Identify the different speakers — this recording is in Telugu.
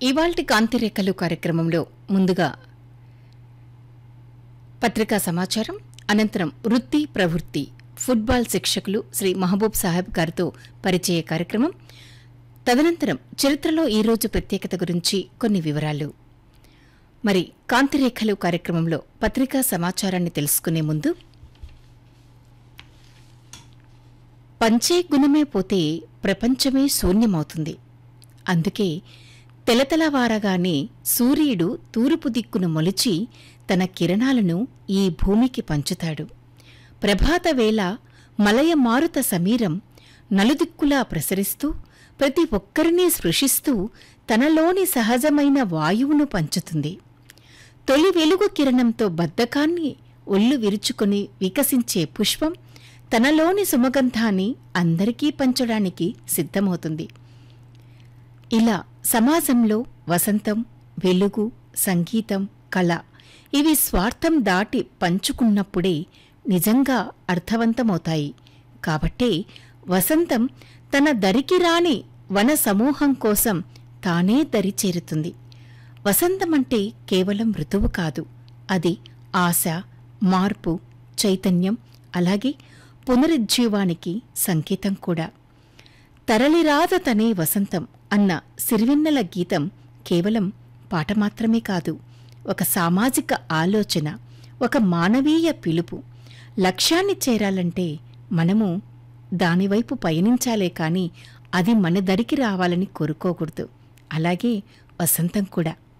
Speaker 1: ఇవాల్టి కాంతిరేఖలు కార్యక్రమంలో ముందుగా పత్రికా సమాచారం అనంతరం వృత్తి ప్రవృత్తి ఫుట్బాల్ శిక్షకులు శ్రీ మహబూబ్ సాహెబ్ గారితో పరిచయ కార్యక్రమం తదనంతరం చరిత్రలో ఈ రోజు ప్రత్యేకత గురించి కొన్ని వివరాలు మరి కాంతిరేఖలు కార్యక్రమంలో పత్రికా సమాచారాన్ని తెలుసుకునే ముందు పంచే గుణమే పోతే ప్రపంచమే శూన్యమవుతుంది అందుకే తెలతెలవారగానే సూర్యుడు తూర్పు దిక్కును మొలిచి తన కిరణాలను ఈ భూమికి పంచుతాడు ప్రభాతవేళ మలయ మారుత సమీరం నలుదిక్కులా ప్రసరిస్తూ ప్రతి ఒక్కరినీ స్పృశిస్తూ తనలోని సహజమైన వాయువును పంచుతుంది తొలి వెలుగు కిరణంతో బద్ధకాన్ని ఒళ్ళు విరుచుకొని వికసించే పుష్పం తనలోని సుమగంధాన్ని అందరికీ పంచడానికి సిద్ధమవుతుంది ఇలా సమాజంలో వసంతం వెలుగు సంగీతం కళ ఇవి స్వార్థం దాటి పంచుకున్నప్పుడే నిజంగా అర్థవంతమవుతాయి కాబట్టే వసంతం తన దరికి రాని వన సమూహం కోసం తానే దరి చేరుతుంది వసంతమంటే కేవలం ఋతువు కాదు అది ఆశ మార్పు చైతన్యం అలాగే పునరుజ్జీవానికి సంకేతం కూడా తరలిరాద తనే వసంతం అన్న సిరివెన్నెల గీతం కేవలం పాట మాత్రమే కాదు ఒక సామాజిక ఆలోచన ఒక మానవీయ పిలుపు లక్ష్యాన్ని చేరాలంటే మనము దానివైపు పయనించాలే కాని అది మన దరికి రావాలని కోరుకోకూడదు అలాగే వసంతం కూడా